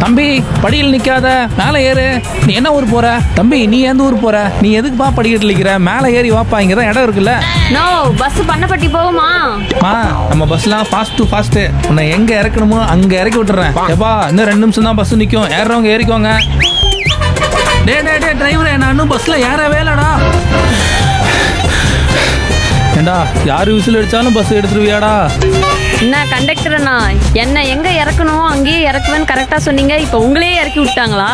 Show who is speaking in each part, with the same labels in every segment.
Speaker 1: தம்பி படியில் நிக்காத மேலே ஏறு நீ என்ன ஊர் போற தம்பி நீ எந்த ஊர் போற நீ எதுக்குப்பா படிக்கட்டு நிக்கிற மேலே ஏறி வாப்பா இங்க தான் இடம் இருக்குல்ல
Speaker 2: நோ பஸ் பண்ணப்பட்டி போகுமா
Speaker 1: மா நம்ம பஸ்லாம் ஃபாஸ்ட் டு ஃபாஸ்ட் உன்னை எங்க இறக்கணுமோ அங்க இறக்கி விட்டுறேன் எப்பா இன்னும் ரெண்டு நிமிஷம் தான் பஸ் நிக்கும் ஏறுறவங்க ஏறிக்கோங்க டே டே டே டிரைவரே நான் இன்னும் பஸ்ல ஏறவே இல்லடா ஏண்டா யாரு விசில் அடிச்சாலும் பஸ் எடுத்துருவியாடா
Speaker 2: என்ன கண்டக்டர் அண்ணா என்ன எங்க இறக்கணும் அங்கேயே இறக்குவேன்னு கரெக்டா சொன்னீங்க இப்போ உங்களையே இறக்கி விட்டாங்களா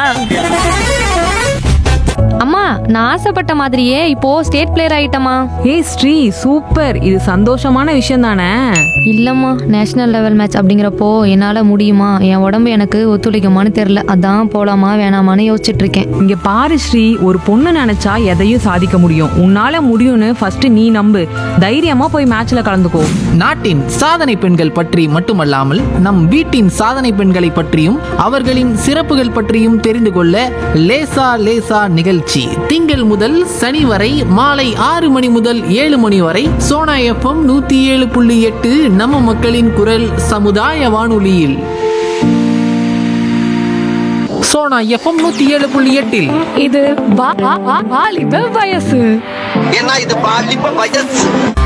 Speaker 3: அம்மா நான் ஆசைப்பட்ட மாதிரியே இப்போ ஸ்டேட் பிளேயர் ஆயிட்டமா
Speaker 4: ஏய் ஸ்ரீ சூப்பர் இது சந்தோஷமான விஷயம் தானே
Speaker 3: இல்லம்மா நேஷனல் லெவல் மேட்ச் அப்படிங்கிறப்போ என்னால முடியுமா என் உடம்பு எனக்கு ஒத்துழைக்குமான்னு தெரியல அதான் போலாமா வேணாமான்னு யோசிச்சுட்டு இருக்கேன்
Speaker 4: இங்க பாரு ஸ்ரீ ஒரு பொண்ணு நினைச்சா எதையும் சாதிக்க முடியும் உன்னால முடியும்னு ஃபர்ஸ்ட் நீ நம்பு தைரியமா போய் மேட்ச்ல கலந்துக்கோ
Speaker 5: நாட்டின் சாதனை பெண்கள் பற்றி மட்டுமல்லாமல் நம் வீட்டின் சாதனை பெண்களை பற்றியும் அவர்களின் சிறப்புகள் பற்றியும் தெரிந்து கொள்ள லேசா லேசா நிகழ்ச்சி திங்கள் முதல் சனி வரை மாலை ஆறு மணி முதல் ஏழு மணி வரை சோனா எஃப்எம் நூத்தி ஏழு புள்ளி எட்டு நம்ம மக்களின் குரல் சமுதாய வானொலியில் சோனா எஃப்எம் நூத்தி ஏழு புள்ளி எட்டில்
Speaker 4: இது வாலிப வயசு
Speaker 6: ஏன்னா இது பாலிப்ப வயசு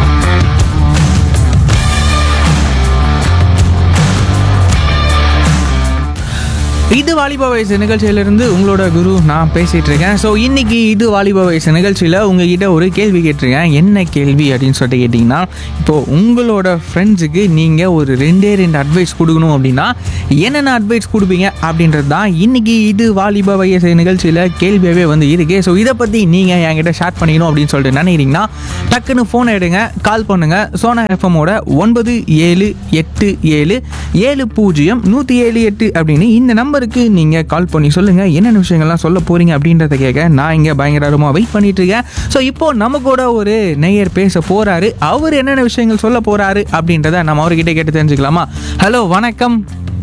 Speaker 7: இது வாலிப வயசு நிகழ்ச்சியிலிருந்து உங்களோட குரு நான் பேசிட்டு இருக்கேன் ஸோ இன்னைக்கு இது வாலிப வயசு நிகழ்ச்சியில் உங்ககிட்ட ஒரு கேள்வி கேட்டிருக்கேன் என்ன கேள்வி அப்படின்னு சொல்லிட்டு கேட்டிங்கன்னா இப்போ உங்களோட ஃப்ரெண்ட்ஸுக்கு நீங்கள் ஒரு ரெண்டே ரெண்டு அட்வைஸ் கொடுக்கணும் அப்படின்னா என்னென்ன அட்வைஸ் கொடுப்பீங்க அப்படின்றது தான் இன்னைக்கு இது வாலிப வயசு நிகழ்ச்சியில் கேள்வியாகவே வந்து இருக்கு ஸோ இதை பற்றி நீங்கள் என்கிட்ட ஷேர் பண்ணிக்கணும் அப்படின்னு சொல்லிட்டு நினைக்கிறீங்கன்னா டக்குன்னு ஃபோன் எடுங்க கால் பண்ணுங்க சோனா எஃப்எம்மோட ஒன்பது ஏழு எட்டு ஏழு ஏழு பூஜ்ஜியம் நூற்றி ஏழு எட்டு அப்படின்னு இந்த நம்பருக்கு நீங்கள் கால் பண்ணி சொல்லுங்கள் என்னென்ன விஷயங்கள்லாம் சொல்ல போகிறீங்க அப்படின்றத கேட்க நான் இங்கே பயங்கரமாக வெயிட் பண்ணிட்டு இருக்கேன் ஸோ இப்போ நம்ம கூட ஒரு நேயர் பேச போகிறாரு அவர் என்னென்ன விஷயங்கள் சொல்ல போகிறாரு அப்படின்றத நம்ம அவர்கிட்ட கேட்டு தெரிஞ்சுக்கலாமா ஹலோ வணக்கம்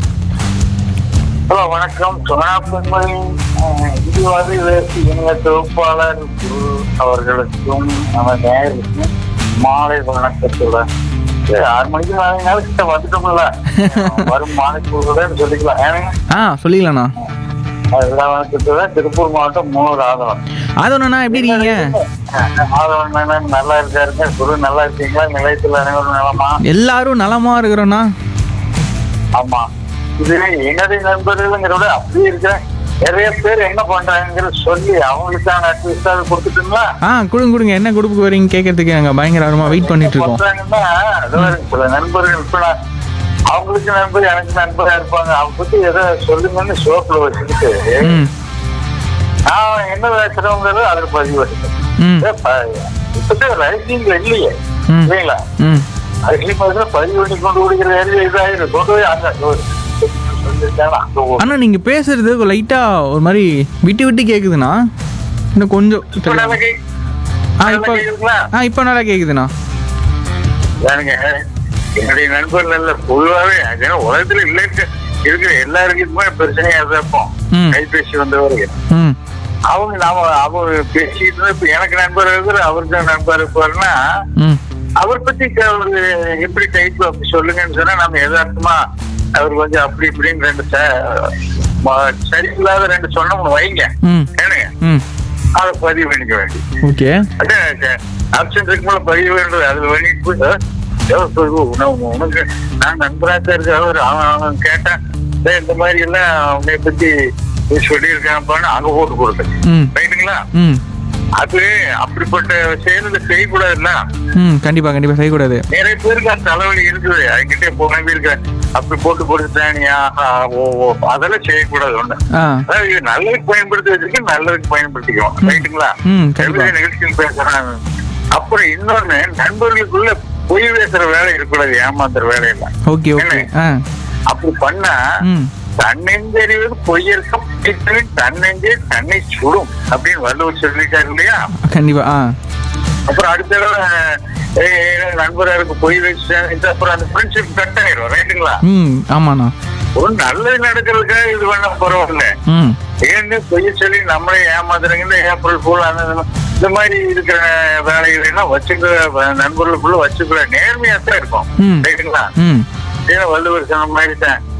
Speaker 8: ஹலோ வணக்கம் சோனா பெண்மணி அஹ், இது வந்து இதற்கு இணைய தொகுப்பாளர் குரு அவர்களுக்கும் நம்ம நேயருக்கும் மாலை வணக்கத்துடன் சரி, ஆறு மணிக்கு நாலு நாள் கிட்ட வந்துட்டோம்ல வரும் மாலை பொருளுடன் சொல்லிக்கலாம் ஏன்னா
Speaker 7: ஆ சொல்லிக்கலாண்ணா
Speaker 8: எல்லா வணக்கத்துடன் திருப்பூர் மாவட்டம் மூணு ஆதவன்
Speaker 7: அதோண்ணா எப்படி இருக்கீங்க
Speaker 8: ஆதவன் மேனன் நல்லா இருக்காருங்க குரு நல்லா இருக்கீங்களா நிலையத்தில் அனைவரும் நலமா
Speaker 7: எல்லாரும் நலமாக இருக்கிறோண்ணா
Speaker 8: ஆமா இது என்னுடைய நண்பர்களுங்கிறத விட அப்படியே இருக்கிறேன் நிறைய பேர் என்ன பண்றாங்கிறத சொல்லி அவங்களுக்கான அட்வைஸ் கொடுத்துட்டுங்களா
Speaker 7: ஆ கொடுங்க கொடுங்க என்ன கொடுக்க வரீங்க கேட்கறதுக்கு நாங்கள் பயங்கரமாக வெயிட் பண்ணிட்டு இருக்கோம்
Speaker 8: பண்றாங்கன்னா அதாவது சில நண்பர்கள் இப்ப நான் அவங்களுக்கு நண்பர் எனக்கு நண்பரா இருப்பாங்க அவங்க பத்தி எதை சொல்லுங்கன்னு சோப்புல வச்சுக்கிட்டு
Speaker 7: ம்
Speaker 8: நான் என்ன பேசுறவங்கிறது அதுல பதிவு வச்சுக்கேன்
Speaker 7: ம்
Speaker 8: இப்பதான் ரைசிங்ல இல்லையே
Speaker 7: ம்.
Speaker 8: இல்லைங்களா
Speaker 7: ம்
Speaker 8: ரைசிங் மாதிரி பதிவு பண்ணி கொண்டு கொடுக்குற ஏரியா இதாயிரும் கொண்டு போய் அங்க சொல்லியிருக்காங்க அங்க ஒரு
Speaker 7: அண்ணா நீங்க பேசுறது லைட்டா ஒரு மாதிரி விட்டு விட்டு கேக்குதுண்ணா இன்னும் கொஞ்சம்
Speaker 8: இப்ப நல்லா கே-
Speaker 7: ஆ
Speaker 8: நல்லா
Speaker 7: இப்போ
Speaker 8: கேக்குதுங்களா?
Speaker 7: ஆ இப்போ நல்லா கேக்குதுண்ணா
Speaker 8: ஏனுங்க, என்னுடைய நண்பர்கள் இல்ல பொதுவாவே அது ஏன்னா உலகத்துல இல்ல இருக்க இருக்கிற எல்லாருக்குமே பிரச்சனையா இருப்போம்
Speaker 7: ம்.
Speaker 8: கைபேசி வந்தவர்கள்
Speaker 7: ம்
Speaker 8: அவங்க நாம அவர் பேசிட்டு இருந்தா இப்ப எனக்கு நண்பர் இருக்கிற அவருக்கு நண்பர் இருப்பாருன்னா
Speaker 7: ம்
Speaker 8: அவர் பத்தி க- ஒரு எப்படி டைப் அப்படி சொல்லுங்கன்னு சொன்னா நம்ம எதார்த்தமா அவர் கொஞ்சம் அப்படி இப்படின்னு ரெண்டு ச- ம- சரியில்லாத ரெண்டு சொன்னோம்னு வைங்க
Speaker 7: ம்
Speaker 8: ஏனுங்க
Speaker 7: ம்
Speaker 8: அதை பதிவு பண்ணிக்க வேண்டி
Speaker 7: ஓகே
Speaker 8: அதான் ஆப்ஷன் இருக்கும்போது பதிவு வேண்டது அதுல பண்ணிட்டு போய், அஹ், ஏதோ சொல்லு, உன- உனக்கு நான் நண்பராக இருக்க அவர் அவன் அவன் கேட்டான் "டேய், இந்த மாதிரி எல்லாம் உன்னை பத்தி சொல்லியிருக்கான்ப்பான்னு அங்க போட்டு கொடுத்தேன்
Speaker 7: ம்
Speaker 8: ரைட்டுங்களா
Speaker 7: ம்
Speaker 8: அது அப்படிப்பட்ட செயல்களை செய்யக்கூடாதுல்ல
Speaker 7: ம் கண்டிப்பா கண்டிப்பா செய்யக்கூடாது
Speaker 8: நிறைய பேருக்கு அந்த தலைவலி இருக்குது அதுக்கிட்டே போனவே இருக்க அப்படி போட்டு கொடுத்துட்டானியா ஓ ஓ அதெல்லாம் செய்யக்கூடாது ஒண்ணு
Speaker 7: ஆ
Speaker 8: அதாவது இது நல்லதுக்கு பயன்படுத்தி வச்சிருக்க நல்லதுக்கு பயன்படுத்திக்குவோம் ரைட்டுங்களா
Speaker 7: ம், கண்டிப்பா.
Speaker 8: everyday நிகழ்ச்சியில் பேசுறாங்க அப்புறம் இன்னொன்னு நண்பர்களுக்குள்ள பொய் பேசுற வேலை இருக்கக்கூடாது ஏமாத்துற வேலை இல்ல
Speaker 7: ஓகே ஓகே ஆ
Speaker 8: அப்படி பண்ணா
Speaker 7: ம்
Speaker 8: தன்னெஞ்சறிவது பொய்யற்கம் பிடித்தவன் தன்னெஞ்சே தன்னை சுடும் அப்படின்னு வள்ளுவர் சொல்லிட்டாரு இல்லையா
Speaker 7: கண்டிப்பா ஆ
Speaker 8: அப்புறம் அடுத்த தடவை ஏய், ஏய், நண்பரா இருக்கு பொய் வச்சு அப்புறம் அந்த ஃப்ரெண்ட்ஷிப் கட் ஆயிரும் ரைட்டுங்களா
Speaker 7: ம் ஆமாண்ணா
Speaker 8: ஒரு நல்லது நடக்கிறதுக்காக இது பண்ண பரவாயில்ல
Speaker 7: ம்
Speaker 8: ஏன்னு பொய்ய சொல்லி நம்மளே ஏமாத்துறீங்க இந்த ஏப்ரல் ஃபுல் அந்த இந்த மாதிரி இருக்கிற வேலைகள் எல்லாம் வச்சுக்க நண்பர்களுக்குள்ள வச்சுக்கல நேர்மையா தான் இருக்கும்
Speaker 7: ம்.
Speaker 8: ரைட்டுங்களா
Speaker 7: ம்
Speaker 8: ஏன்னா வள்ளுவர் சொன்ன மாதிரி தான்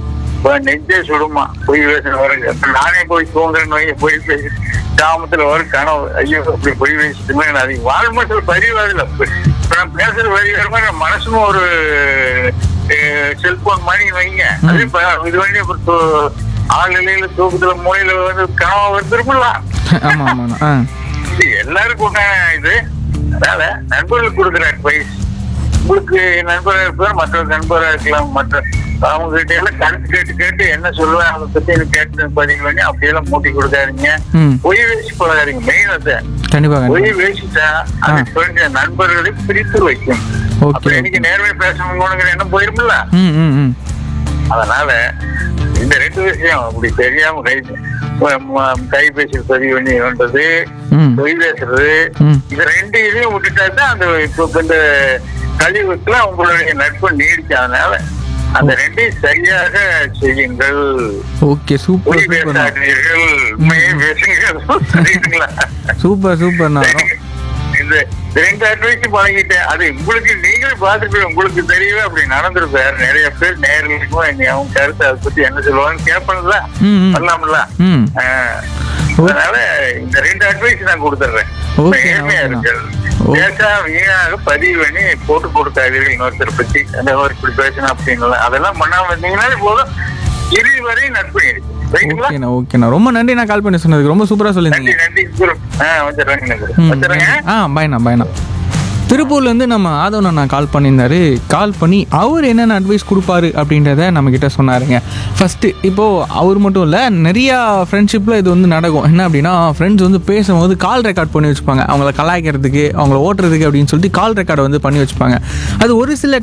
Speaker 8: இப்ப நெஞ்சே சுடுமா பொய் பேசின வரும் இப்ப நானே போய் தூங்குறேன்னு வை, பொய் பேசி கிராமத்துல வரும் கனவு ஐயோ இப்படி பொய் பேசிட்டுமே அது வாழ்மட்டில் பதிவாதில்ல இப்ப நான் பேசுற வரி வருமா என் மனசும் ஒரு செல்போன் மணி வைங்க அது இப்ப இது பண்ணி அப்புறம் தூ- ஆள் நிலையில தூக்கத்துல மூலையில வந்து கனவு வந்துருமில்ல
Speaker 7: ஆமா ஆமாண்ணா ஆ
Speaker 8: இது எல்லாருக்கும் உண்டான இது அதனால நண்பர்களுக்கு கொடுக்குற அட்வைஸ் உங்களுக்கு நண்பராக இருப்பார் மற்றொரு நண்பராக இருக்கலாம் மற்ற அவங்க கிட்ட எல்லாம் கருத்து கேட்டு கேட்டு என்ன சொல்லுவேன் அதை பத்தி எனக்கு கேட்டு பதிவு பண்ணி அப்படியெல்லாம் மூட்டி கொடுக்காதீங்க
Speaker 7: ம்
Speaker 8: பொய் வேசி பழகாதீங்க மெயின் அது
Speaker 7: கண்டிப்பா
Speaker 8: பொய்
Speaker 7: கண்டிப்பா
Speaker 8: வேசிட்டா அது தெரிஞ்ச நண்பர்களை பிரித்து வைக்கும்
Speaker 7: ஓகே
Speaker 8: அப்புறம் இன்னைக்கு நேர்மை பேசணுங்கிற எண்ணம் போயிருமில்ல
Speaker 7: ம் ம் ம்
Speaker 8: அதனால இந்த ரெண்டு விஷயம் அப்படி தெரியாம கை ம- ம- கைபேசியில் பதிவு பண்ணி வேண்டது
Speaker 7: ம்
Speaker 8: பொய் பேசுறது
Speaker 7: ம்
Speaker 8: இது ரெண்டு இதையும் விட்டுட்டா தான் அந்த இப்போ இப்ப இந்த கழிவுக்குள்ள உங்களுடைய நட்பு நீடிக்கும் அதனால அந்த ரெண்டையும் சரியாக செய்யுங்கள்
Speaker 7: ஓகே சூப்பர்
Speaker 8: பொய்
Speaker 7: சூப்பர்ண்ணா
Speaker 8: பேசாதீர்கள் உண்மையை பேசுங்கள் சரிங்களா
Speaker 7: சூப்பர் சூப்பர்ண்ணா
Speaker 8: இந்த ரெண்டு அட்வைஸ் பழகிட்டேன் அது உங்களுக்கு நீங்களே பார்த்துட்டு உங்களுக்கு தெரியவே அப்படி நடந்திருப்பாரு நிறைய பேர் நேர்களுக்கும் என்னை அவங்க கருத்து அதை பத்தி என்ன சொல்லுவாங்கன்னு கேட்பேன்ல
Speaker 7: ம் ம்
Speaker 8: பண்ணலாம்ல
Speaker 7: ம்
Speaker 8: ஆஹ். அதனால இந்த ரெண்டு அட்வைஸ் நான் கொடுத்துட்றேன்
Speaker 7: ஓகே,
Speaker 8: நேர்மையா
Speaker 7: ஓகேண்ணா.
Speaker 8: இருக்கிறது
Speaker 7: ஓ.
Speaker 8: பேசா வீணாக பதிவு பண்ணி போட்டு கொடுக்காதீர்கள் இன்னொருத்தர் பத்தி அந்த மாதிரி இப்படி பேசணும் அப்படின்னு அதெல்லாம் பண்ணாம இருந்தீங்கன்னாலே போதும் இறுதி வரை நட்பு இருக்கு ரைட்டுங்களா
Speaker 7: ஓகேண்ணா ஓகேண்ணா ரொம்ப நன்றி நான் கால் பண்ணி சொன்னதுக்கு ரொம்ப சூப்பராக
Speaker 8: நன்றி
Speaker 7: சொல்லியிருந்தீங்க
Speaker 8: நன்றி குரு ஆ வச்சிடறேங்க குரு
Speaker 7: ம்,
Speaker 8: வச்சிடறேங்க
Speaker 7: ஆ பாய்ண்ணா பாய்ண்ணா திருப்பூர்லேருந்து நம்ம ஆதவன் அண்ணா கால் பண்ணியிருந்தாரு கால் பண்ணி அவர் என்னென்ன அட்வைஸ் கொடுப்பாரு அப்படின்றத நம்மக்கிட்ட சொன்னாருங்க ஃபஸ்ட்டு இப்போது அவர் மட்டும் இல்லை நிறையா ஃப்ரெண்ட்ஷிப்பில் இது வந்து நடக்கும் என்ன அப்படின்னா ஃப்ரெண்ட்ஸ் வந்து பேசும்போது கால் ரெக்கார்ட் பண்ணி வச்சுப்பாங்க அவங்கள கலாய்க்கிறதுக்கு அவங்கள ஓட்டுறதுக்கு அப்படின்னு சொல்லிட்டு கால் ரெக்கார்டை வந்து பண்ணி வச்சுப்பாங்க அது ஒரு சில